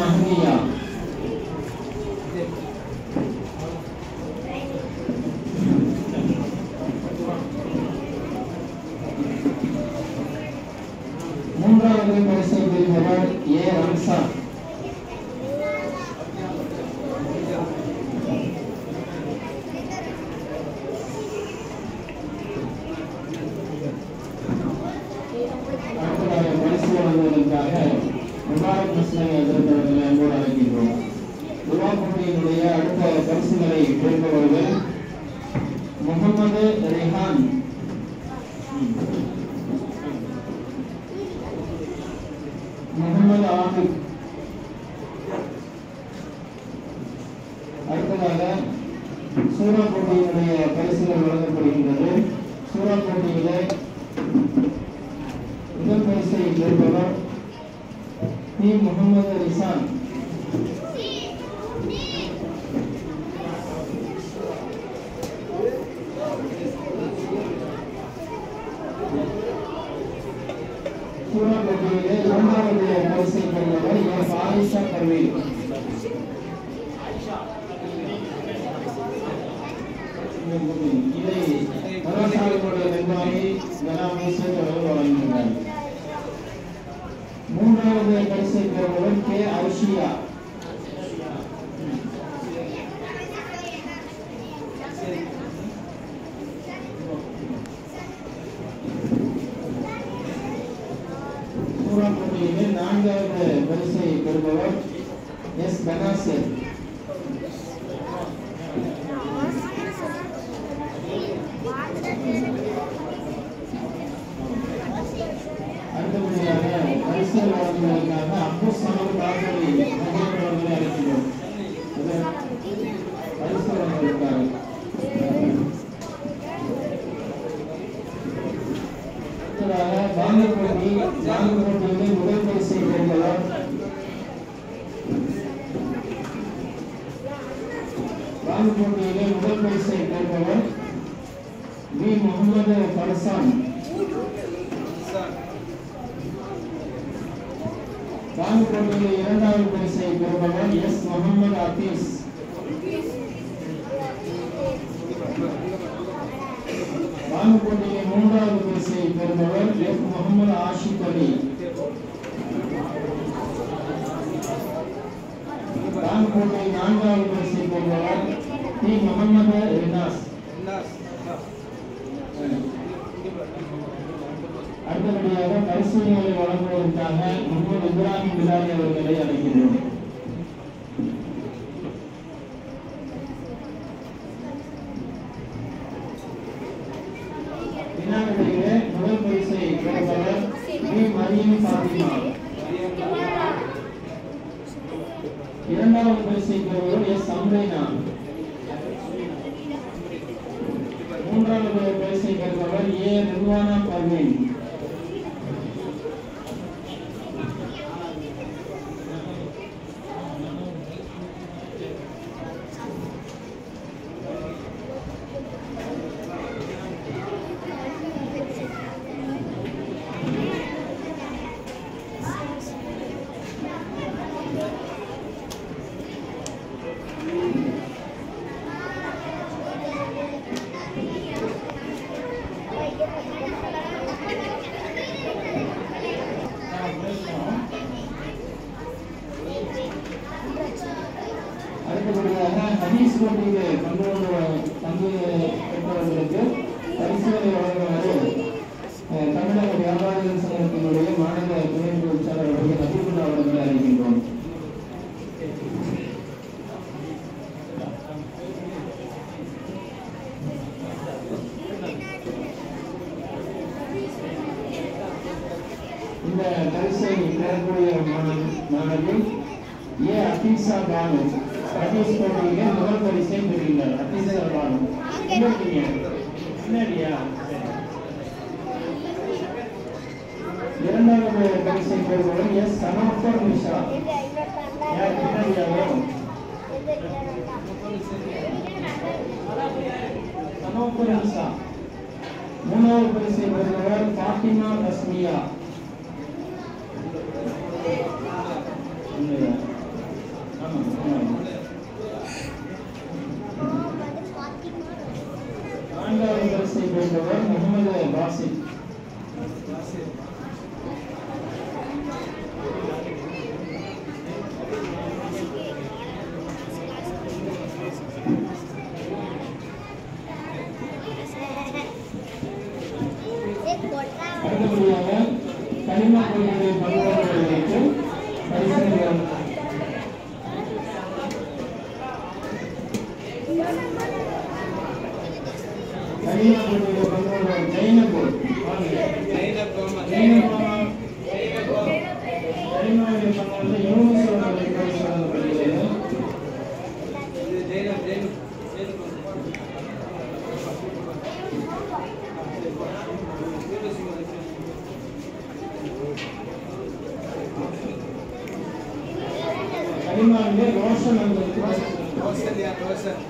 மஹ்னியா மூன்றாவது பரிசை பெறுபவர் ஏ ரம்சா அடுத்ததாக பரிசு வழங்குவதற்காக முபாரக் முஸ்லிம் எதிர்த்தவர்களை அன்போடு அழைக்கின்றோம் துவா போட்டியினுடைய அடுத்த பரிசுகளை பெறுபவர்கள் முகமது ரெஹான் முகமது ஆபித் அடுத்ததாக சூரா போட்டியினுடைய பரிசுகள் வழங்கப்படுகின்றது சூரா போட்டியிலே முதல் பரிசை பெறுபவர் பி முகமது ரிசான் சூரா போட்டியிலே இரண்டாவது பரிசை பெறுபவர் ஏ பாரிஷா பர்வீன் இதை மதரசாவினுடைய நிர்வாகி கலாமேஸ்வர் அவர்கள் வழங்குகின்றனர் மூன்றாவது பரிசை பெறுபவர் கே அர்ஷியா சூரா போட்டியிலே நான்காவது பரிசை பெறுபவர் எஸ் பனாசர் அடுத்தபடியாக பரிசு வழங்குவதற்காக அப்பு சமர் பாகவதி மகேந்திர அவர்களை அழைக்கிறோம் பரிசு வழங்குவதற்காக அடுத்ததாக பாங்க போட்டி பாங்க போட்டியிலே முதல் பரிசை பெறுபவர் பாங்க போட்டியிலே முதல் பரிசை பெறுபவர் வி முகமது பரசான் பாங்க போட்டியிலே இரண்டாவது பரிசை பெறுபவர் எஸ் முகமது ஹபீஸ் பாங்க போட்டியிலே மூன்றாவது பரிசை பெறுபவர் எஃப் முகமது ஆஷிக் அலி பாங்க போட்டியில் நான்காவது பரிசை பெறுபவர் டி முகமது ரினாஸ் அடுத்தபடியாக பரிசீலனை வழங்குவதற்காக முகமது இப்ராஹிம் பிலாரி அவர்களை அழைக்கின்றோம் வினாவிடையிலே முதல் பரிசை பெறுபவர் வி மரியம் பாத்திமா இரண்டாவது பரிசை பெறுபவர் எஸ் அம்ரேனா மூன்றாவது பரிசை பெறுபவர் ஏ நிர்வாணா பர்வீன் அடுத்தபடியாக ஹதீஸ் போட்டியிலே பங்கு கொண்டு பங்கு பெற்றவர்களுக்கு பரிசுகளை வழங்குமாறு அஹ், தமிழக வியாபாரிகள் சங்கத்தினுடைய மாநில துணை பொதுச்சாளர் அவர்கள் நபிபுல்லா அவர்களை அறிவிக்கின்றோம் இந்த பரிசை பெறக்கூடிய மாணவி- மாணவி ஏ அபீசா பானு ஹதீஸ் போட்டியிலே முதல் பரிசை பெறுகிறார் அபீசா பானு எங்க இருக்கீங்க பின்னாடியா இரண்டாவது பரிசை பெறுபவர் எஸ் சனாஃபர் மிஸ்ரா யார் பின்னாடியாவோ சனாஃபர் மிஸ்ரா மூணாவது பரிசை பெறுபவர் ஃபாத்திமா தஸ்மியா உண்மையா? நான்காவது பரிசை பெற்றவர் முகமது பாசித் அடுத்தபடியாக கனிம பொருட்களில் பங்குதாரர்களுக்கு பரிசுகள் கனிம பொருட்களில் பங்குதாரர் ஜெயினபூர் ஜெயினபூர் கனிமாவில் பங்குதாரர் யூனிஸ் அவர்களுக்கு பரிசு வழங்கப்படுகிறது கனிமாவிலே ரோஷன் அவர்களுக்கு பரிசு வழங்கப்படுகிறது.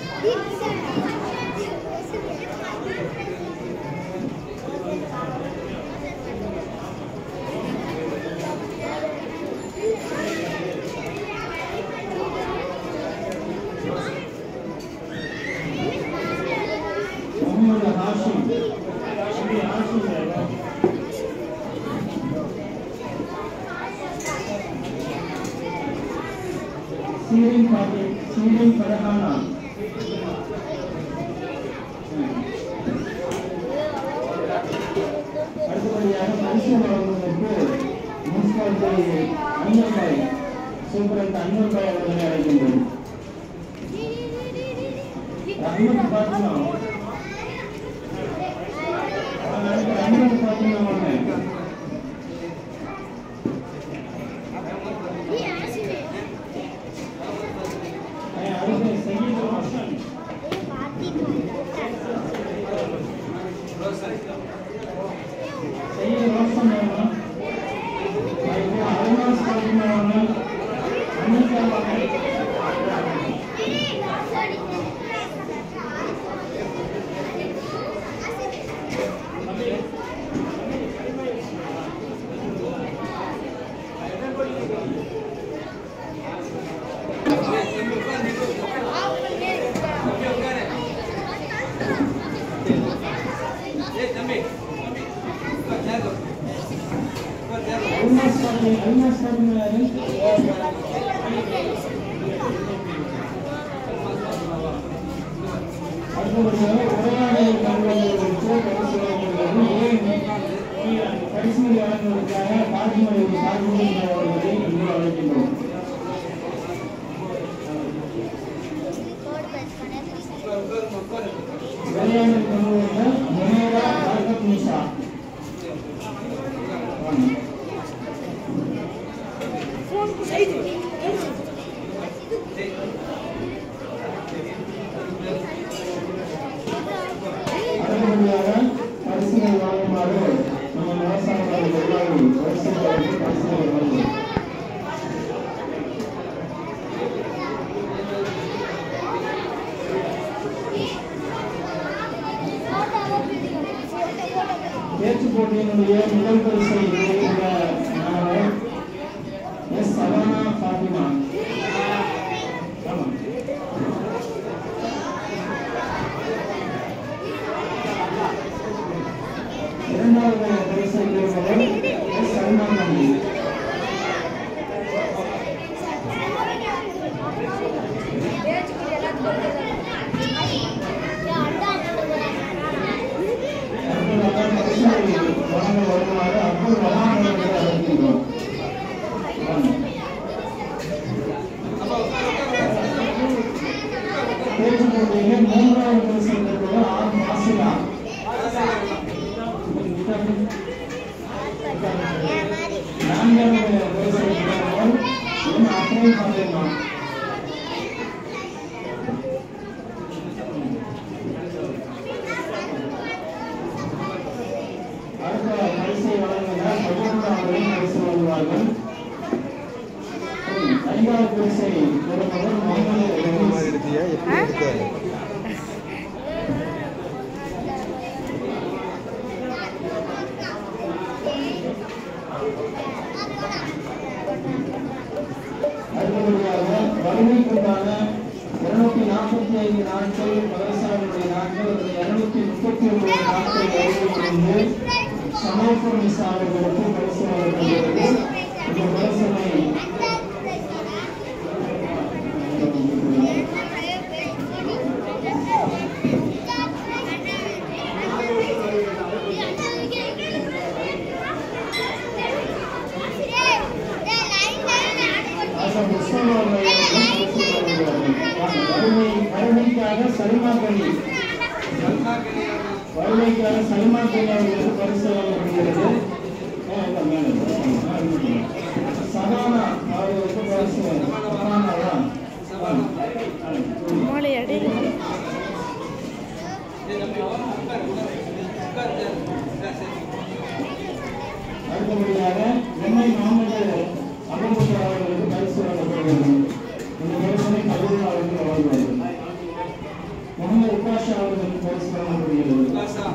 முகமது ஹாஷிம் ஸ்ரீ ஹாஷிம் அவர்கள். சீரின் பாட்டி சீரின் பரஹானா அடுத்தபடியாக பரிசு வழங்குவதற்கு முனிசிபாலிட்டி அன்னூர்பாய் சூப்பரண்ட் அன்னூர்பாய் அவர்களை அழைக்கின்றோம் ரஹ்மத் பாத்திமா ரஹ்மத் பாத்திமா அவர்கள் அடுத்து சையீத் ரோஷன் சையீத் ரோஷன் அவர்கள் அடுத்து அல்மாஸ் பாத்திமா அவர்கள் அனிதா அவர்கள் அல்மாஸ் பாத்திமா அல்மாஸ் பாத்திமா யாரு அடுத்தபடியாக உரையாடல் கல்வியாளர்களுக்கு பரிசு வழங்குகிறது ஏன் பரிசு வழங்குவதற்காக பாட்டிமலை சார்பு அவர்களை இன்று அழைக்கின்றோம் உரையாடல் கல்வியாளர் முனேரா பரகத் நிஷா அடுத்தபடியாக பரிசுகள் வழங்குமாறு நம்ம விவசாயிகள் எல்லாரும் பரிசுகளுக்கு பரிசுகள் வழங்கும் பேச்சு போட்டியினுடைய முதல் பரிசை பெறுகின்ற மாணவர் எஸ் சவானா ஃபாத்திமா ஆமாம் இரண்டாவது பரிசை பெறுபவர் எஸ் சல்மான் நம்பி அடுத்ததாக பரிசுகளை வழங்க வருமாறு அப்துல் ரஹ்மான் அவர்களை அழைக்கின்றோம் ஆமாம். பேச்சு போட்டியிலே மூன்றாவது பரிசை பெறுபவர் ஆர் மாசிலா சமயபுரம் நிசா அவர்களுக்கு பரிசு வழங்கப்படுகிறது இந்த பரிசனை ஆசான் கிருஷ்ணன் அவர்களுக்கு பரிசு வழங்கப்படுகிறது. வறுமை வறுமைக்காக சல்மா கனி வறுமைக்காக சல்மா கனி அவர்களுக்கு பரிசு வழங்கப்படுகிறது ஆ, இல்ல, மேல இருக்கு. ஆ, இருக்கு. சகானா அவர்களுக்கு பரிசு சகானாவா? ஆ, ஆ, இருக்கு. மோளை அடி அடுத்தபடியாக எம்ஐ முகமது அபுபக்கர் அவர்களுக்கு பரிசு வழங்கப்படுகிறது இந்த பரிசனை கல்லூரி அவர்கள் வழங்குவார்கள் முகமது உபாஷா அவர்களுக்கு பரிசு வழங்கப்படுகிறது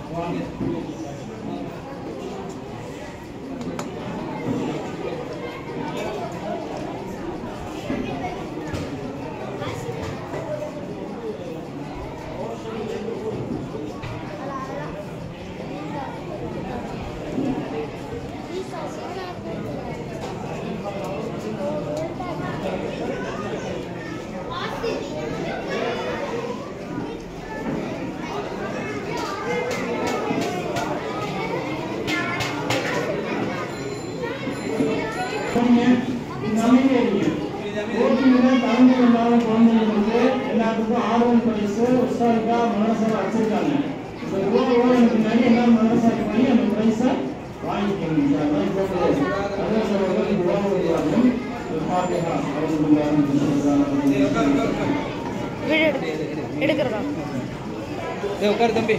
நீங்க இந்த அமைதியா இருங்க. போட்டியில கலந்து கொள்ளாத குழந்தைகளுக்கு எல்லாத்துக்கும் ஆர்வம் பரிசு உஸ்தாதுக்கா மனசாக வச்சிருக்காங்க இந்த ரூபா ரூபா எனக்கு முன்னாடி எல்லாம் மனசாக பண்ணி அந்த பிரைஸை வாங்கிக்கணும் சார் அதான் போட்டு அதே சொல்றது ரூபா ரூபாயும் ஃபாத்திஹா வீடு எடு எடுக்கிறதா ஏய் உட்காரு தம்பி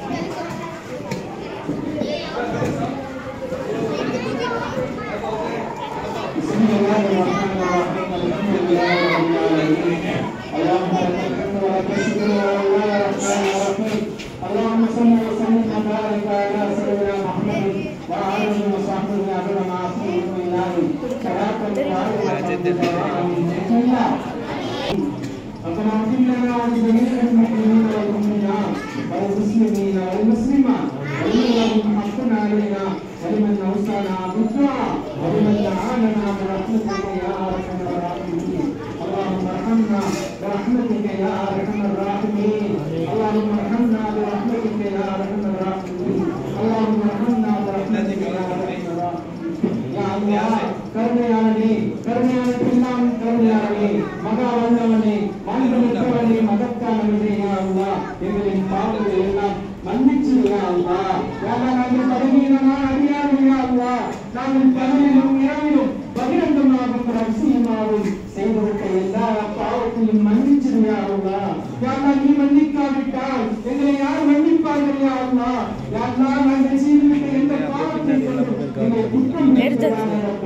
بسم الله الرحمن الرحيم الحمد لله رب العالمين اللهم لك الحمد ولك الشكر والله الرحمن الرحيم اللهم صل وسلم وبارك على سيدنا محمد وعلى اله وصحبه اجمعين مع رسول الله صلاه الله بسم الله ربنا اغفر لنا ولجميع المؤمنين والمؤمنات والمسلمين والمسلمات ومن لهم حق علينا ولمن اوصانا بالدعاء ولمن دعانا برحمتك يا ارحم الراحمين اللهم ارحمنا برحمتك يا ارحم الراحمين اللهم ارحمنا برحمتك يا ارحم الراحمين اللهم ارحمنا برحمتك يا ارحم الراحمين يا الله கருணையாளனே கருணையாளனுக்கெல்லாம் கருணையாளனே மகா வல்லவனே மாண்புமிக்கவனே மகத்தானவனே யா அல்லாஹ் எங்களின் பாவங்களை எல்லாம் மன்னிச்சு யா அல்லாஹ் யா அல்லாஹ் நாங்கள் பலவீனமான அடியார்கள் யா அல்லாஹ் நாங்கள் பகலிலும் இரவிலும் பகிரங்கமாகவும் ரகசியமாகவும் செய்துவிட்ட எல்லா பாவத்தையும் மன்னிச்சிரு யா அல்லாஹ் யா அல்லாஹ் நீ மன்னிக்காவிட்டால் எங்களை யார் மன்னிப்பார்கள் யா அல்லாஹ் யா அல்லாஹ் நாங்கள் செய்துவிட்ட எந்த பாவத்தை கொண்டு எங்களை குற்றம் எடுத்தது.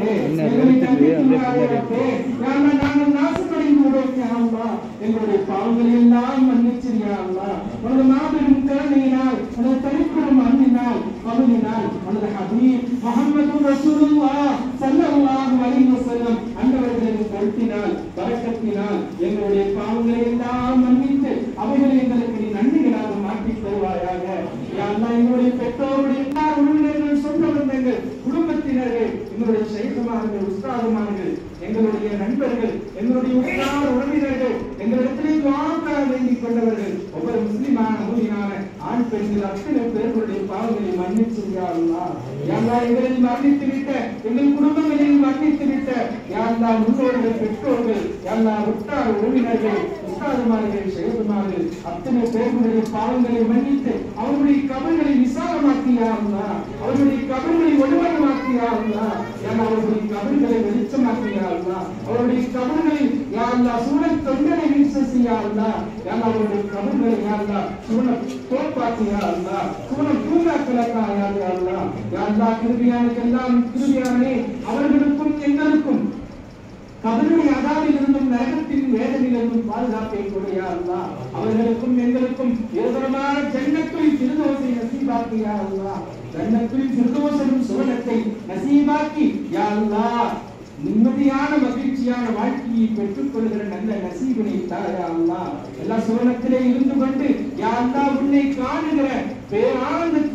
நாங்கள் நாசமடைந்து விடுவோம் யா அல்லாஹ் எங்களுடைய பாவங்களை எல்லாம் மன்னிச்சிரு யா அல்லாஹ் உனது மாபெரும் கருணையினால் உனது தனிப்பெரும் அன்பினால் கருணினால் உனது ஹபீப் முஹம்மது ரசூலுல்லாஹ் ஸல்லல்லாஹு அலைஹி வஸல்லம் அன்னவர்களின் கருத்தினால் பரக்கத்தினால் எங்களுடைய பாவங்களை எல்லாம் மன்னித்து அவைகளை எங்களுக்கு நீ நன்மைகளாக மாற்றி தருவாயாக யா அல்லாஹ் எங்களுடைய பெற்றோருடைய எல்லா உறவினர்கள் சொந்த பந்தங்கள் குடும்பத்தினர்கள் எங்களுடைய சைத்தமார்கள் உஸ்தாதுமார்கள் எங்களுடைய நண்பர்கள் எங்களுடைய உற்றார் உறவினர்கள் எங்களிடத்திலே துவாக்காக வேண்டிக் கொண்டவர்கள் ஒவ்வொரு முஸ்லிமான மூலியான ஆண் பெண்கள் அத்தனை பேர்களுடைய பாவங்களை மன்னிச்சு யா அல்லாஹ் யா அல்லாஹ் எங்களை மன்னித்து விட்ட எங்கள் குடும்பங்களில் மன்னித்து விட்ட யா அல்லாஹ் முன்னோர்கள் பெற்றோர்கள் யா அல்லாஹ் உற்றார் உறவினர்கள் உஸ்தாதுமார்கள் சைத்தமார்கள் அத்தனை பேர்களுடைய பாவங்களை மன்னித்து அவருடைய கபர்களை விசாலமாக்கியா அல்லாஹ் அவருடைய கபர்களை ஒளிமயமாக்கியா அல்லாஹ் ஏன்னா அவருடைய கபர்களை வெளிச்சமாக்கியா அல்லாஹ் அவருடைய கபர்களை யா அல்லாஹ் சூழல் தொண்டனை வீழ்ச்ச செய்யா அல்லாஹ் ஏன்னா அவருடைய கபர்களை யா அல்லாஹ் சூழல் தோற்பாக்கியா அல்லாஹ் சூழல் பூங்காக்கலக்கா யா அல்லாஹ் யா அல்லாஹ் கிருபியானுக்கெல்லாம் கிருபியானே அவர்களுக்கும் எங்களுக்கும் கபருடைய அதாவிலிருந்தும் நரகத்தின் வேதனையிலிருந்தும் பாதுகாப்பை கொடையா அல்லாஹ் அவர்களுக்கும் எங்களுக்கும் இருதரமான ஜன்னத்துல் திருதோசை நசீபாக்கியா அல்லாஹ் ஜன்னத்துல் திருதோசனும் சுவனத்தை நசீபாக்கி யா அல்லாஹ் நிம்மதியான மகிழ்ச்சியான வாழ்க்கையை பெற்றுக் கொள்கிற நல்ல நசீபினை தாயா அல்லாஹ் எல்லா சுவனத்திலே இருந்து கொண்டு யா அல்லாஹ் உன்னை காணுகிற பேரானந்தத்தை எங்களுக்கு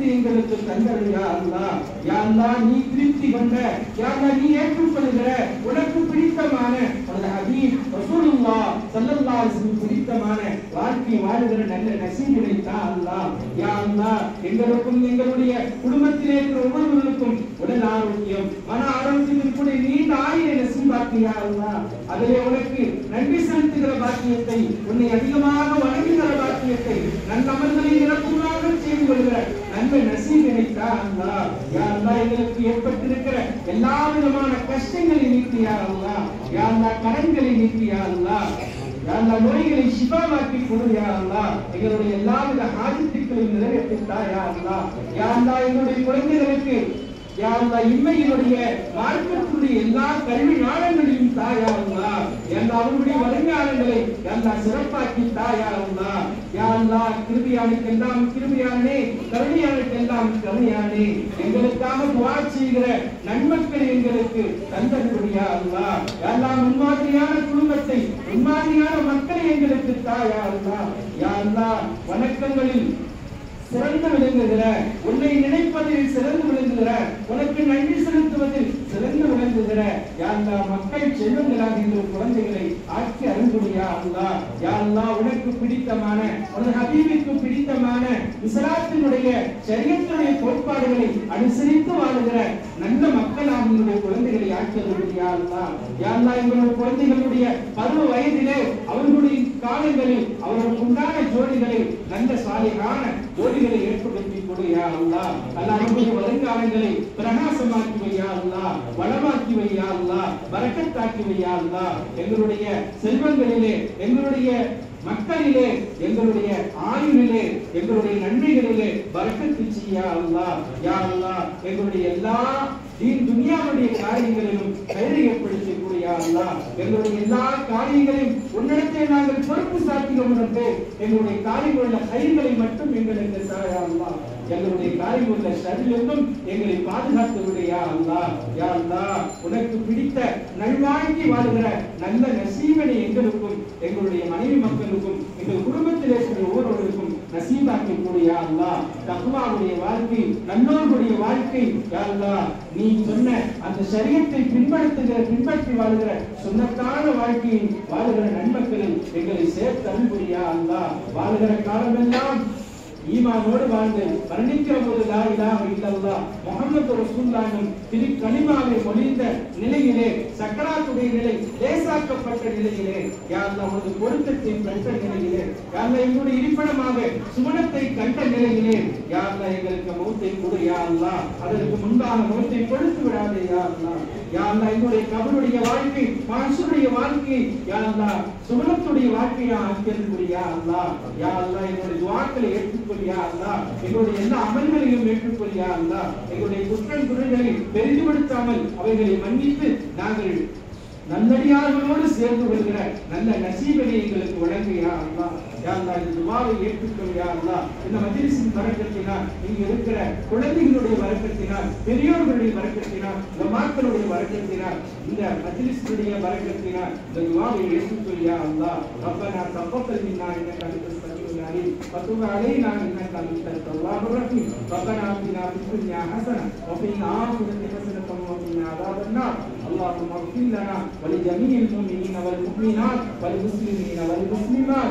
எங்களுக்கு தந்தது யா அல்லா யா அல்லா நீ திருப்தி கொண்ட யா அல்லா நீ ஏற்றுக்கொள்கிற உனக்கு பிடித்தமான உனது ஹபீப் ரசூலுல்லாஹ் ஸல்லல்லாஹு அலைஹி வஸல்லம் பிடித்தமான வாழ்க்கை வாழுகிற நல்ல நசீபினை தா அல்லாஹ் யா அல்லாஹ் எங்களுக்கும் எங்களுடைய குடும்பத்திலே இருக்கிற ஒவ்வொருவருக்கும் உடல் ஆரோக்கியம் மன ஆரோக்கியத்தில் கூட நீண்ட ஆயுளை நசீபாக்கு யா அல்லாஹ் அதிலே உனக்கு நன்றி செலுத்துகிற பாக்கியத்தை உன்னை அதிகமாக வணங்குகிற பாக்கியத்தை நன்னமல்களை நிரப்புமாக செய்து கொள்கிற நன்மை நசீபினை தா அல்லாஹ் யா அல்லாஹ் எங்களுக்கு ஏற்பட்டிருக்கிற எல்லா விதமான கஷ்டங்களை நீக்கி யா அல்லாஹ் யா அல்லாஹ் கடன்களை நீக்கி யா அல்லாஹ் யா அல்லாஹ் நோய்களை சிபாவாக்கி கொடு யா அல்லாஹ் எங்களுடைய எல்லா வித ஆதித்துக்களையும் நிறைவேற்றித்தா யா அல்லாஹ் யா அல்லாஹ் எங்களுடைய குழந்தைகளுக்கு யா அல்லாஹ் இம்மையினுடைய மார்க்கத்தினுடைய எல்லா கல்வி ஞானங்களையும் தாயா அல்லாஹ் எல்லா அவர்களுடைய வருங்காலங்களை எல்லா சிறப்பாக்கி தாயா அல்லாஹ் யா அல்லாஹ் கிருபியானுக்கு எல்லாம் கிருபியானே கருணையானுக்கு எல்லாம் கருணையானே எங்களுக்காக துவா செய்கிற நன்மக்களை எங்களுக்கு தந்தருடைய அல்லாஹ் யா அல்லாஹ் முன்மாதிரியான குடும்பத்தை முன்மாதிரியான மக்களை எங்களுக்கு தாயா அல்லாஹ் யா அல்லாஹ் வணக்கங்களில் சிறந்து விளங்குகிற உன்னை நினைப்பதில் சிறந்து விளங்குகிற உனக்கு நன்றி செலுத்துவதில் சிறந்து விளங்குகிற யாழ்லா மக்கள் செல்வங்களாக இந்த குழந்தைகளை ஆட்சி அருள்புரியா அல்லா யாழ்லா உனக்கு பிடித்தமான உனது ஹபீபிற்கு பிடித்தமான இஸ்லாத்தினுடைய சரியத்தினுடைய கோட்பாடுகளை அனுசரித்து வாழுகிற நல்ல மக்களாக எங்களுடைய குழந்தைகளை ஆட்சி அருள்புரியா அல்லா யாழ்லா எங்களுடைய குழந்தைகளுடைய பருவ வயதிலே அவர்களுடைய காலங்களில் அவர்களுக்கு உண்டான ஜோடிகளை நல்ல சாலிகான ஜோடிகளை ஏற்படுத்தி கொடு யா அல்லாஹ் அல்லாஹ் நம்முடைய வருங்காலங்களை பிரகாசமாக்கி வையா அல்லாஹ் வளமாக்கி வையா அல்லாஹ் பரக்கத்தாக்கி வையா அல்லாஹ் எங்களுடைய செல்வங்களிலே எங்களுடைய மக்களிலே எங்களுடைய ஆயுளிலே எங்களுடைய நன்மைகளிலே பரக்கத்து செய்யா அல்லாஹ் யா அல்லாஹ் எங்களுடைய எல்லா தீன் துனியாவுடைய காரியங்களிலும் கைது ஏற்படுத்தக்கூடிய அல்லாஹ் எங்களுடைய எல்லா காரியங்களையும் உன்னிடத்தை நாங்கள் பொறுப்பு சாத்தியோம் என்று எங்களுடைய காரியங்களுள்ள கைகளை மட்டும் எங்களுக்கு தாயா அல்லாஹ் எங்களுடைய காரியங்களுள்ள ஷரிலிருந்தும் எங்களை பாதுகாத்து விடையா அல்லாஹ் யா அல்லாஹ் உனக்கு பிடித்த நல்வாழ்க்கை வாழுகிற நல்ல நசீவனை எங்களுக்கும் எங்களுடைய மனைவி மக்களுக்கும் எங்கள் குடும்பத்தில் இருக்கிற ஒவ்வொருவருக்கும் நசீபாக்கி கூடிய அல்லாஹ் தக்வாவுடைய வாழ்க்கை நல்லோர்களுடைய வாழ்க்கை யா அல்லாஹ் நீ சொன்ன அந்த சரியத்தை பின்பற்றுகிற பின்பற்றி வாழுகிற சுண்ணத்தான வாழ்க்கையை வாழுகிற நன்மக்களில் எங்களை சேர்த்து அன்புரியா அல்லாஹ் வாழுகிற காலமெல்லாம் ஈமானோடு வாழ்ந்து மரணிக்கிற போது லா இலாஹ இல்லல்லாஹ் முஹம்மது ரசூலுல்லாஹ்வின் திரு கலிமாவை மொழிந்த நிலையிலே சக்கராத்துடைய நிலை லேசாக்கப்பட்ட நிலையிலே யா அல்லாஹ் உனது பொருத்தத்தை பெற்ற நிலையிலே யா அல்லாஹ் எங்களுடைய இருப்பிடமாக சுமணத்தை கண்ட நிலையிலே யா அல்லாஹ் எங்களுக்கு மௌத்தை கொடு யா அல்லாஹ் அதற்கு முன்பாக மௌத்தை கொடுத்து விடாதே யா அல்லாஹ் யா அல்லாஹ் எங்களுடைய கபருடைய வாழ்க்கை மாசுடைய வாழ்க்கை யா அல்லாஹ் சுமணத்துடைய வாழ்க்கையா ஆக்கியது யா அல்லாஹ் யா அல்லாஹ் எங்களுடைய துஆக்களை ஏற்றுக்கொள் யா அல்லாஹ் எங்களுடைய எல்லா அமல்களையும் ஏற்றுக்கொள் யா அல்லாஹ் எங்களுடைய குற்றம் குறைகளை பெரிதுபடுத்தாமல் அவைகளை மன்னித்து நாங்கள் நல்லடியார்களோடு சேர்ந்து கொள்கிற நல்ல நசீபனை எங்களுக்கு வழங்குயா அல்லா யா அல்லாஹ் இந்த துவாவை ஏற்றுக்கொள் யா அல்லாஹ் இந்த மஜ்லிஸின் வரக்கத்தினால் இங்க இருக்கிற குழந்தைகளுடைய வரக்கத்தினால் பெரியோர்களுடைய வரக்கத்தினால் உலமாக்களுடைய வரக்கத்தினால் இந்த மஜ்லிஸுடைய வரக்கத்தினால் இந்த துவாவை ஏற்றுக்கொள் யா அல்லாஹ் ரப்பனா தப்பத்தல் மின்னா இன்னக அன்தஸ் சமீஉல் அலீம் وتب علينا انك انت التواب الرحيم ربنا اتنا في الدنيا حسنه وفي الاخره حسنه وقنا عذاب النار اللهم اغفر لنا ولجميع المؤمنين والمؤمنات والمسلمين والمسلمات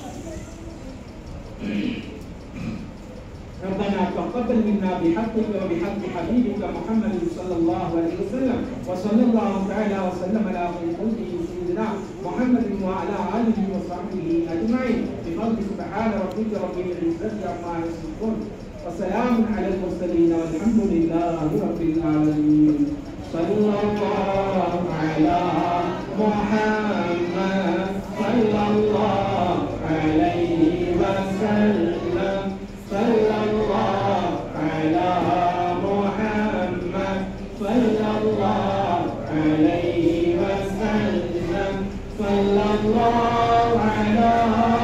ربنا تقبل منا بحقك وبحق حبيبك محمد صلى الله عليه وسلم وصلى الله تعالى وسلم على خير خلقه سيدنا محمد وعلى اله وصحبه اجمعين بفضل سبحان ربك رب العزه عما يصفون وسلام على المرسلين والحمد لله رب العالمين صلى الله على محمد صلى الله عليه وسلم صلى الله على محمد صلى الله عليه وسلم صلى الله على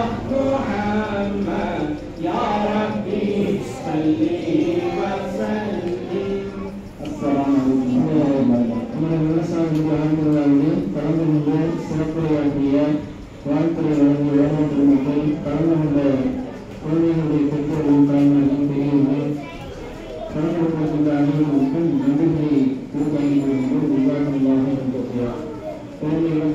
محمد يا ربي صل وسلم السلام عليكم நமது விவசாய ஆண்டுகளில் கலந்து கொண்டு சிறப்புரையாற்றிய வாழ்த்துறை வழங்கிய வேளாண் மக்கள் கலந்து கொண்ட குழந்தைகளுடைய பெற்றோர்கள் தாய்மார்கள் பெரியவர்கள் உள்ள அனைவருக்கும் நன்றிகளை கொடுத்தாங்க நிர்வாகமாக இருக்கிறார் குழந்தைகள்